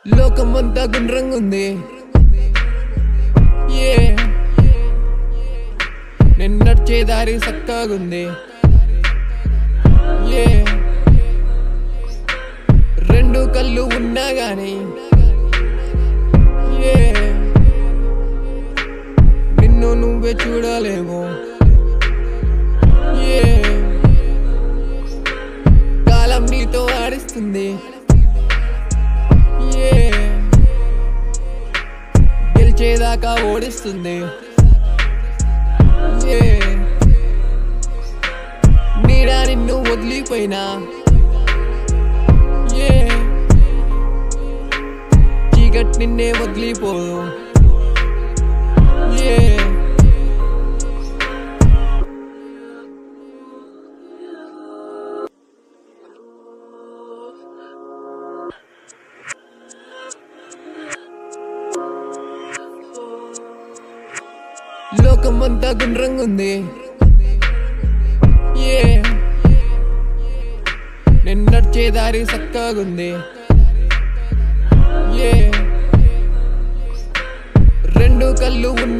లోకమంతా గుండ్రంగుంది ఏ నేను నడిచే దారి సక్కగుంది ఏ రెండు కళ్ళు ఉన్నా గాని ఏ నిన్ను నువ్వే చూడలేవు ఏ కాలం నీతో ఆడిస్తుంది ఏ గెలిచేదాకా ఓడిస్తుంది ఏ నీడా నిన్ను వదిలిపోయినా ఏ చీకటి నిన్నే వదిలిపోదు ఏ లోకమంతా గుండ్రంగుంది ఏ నేను నడిచే దారి సక్కగుంది ఏ రెండు కళ్ళు ఉన్న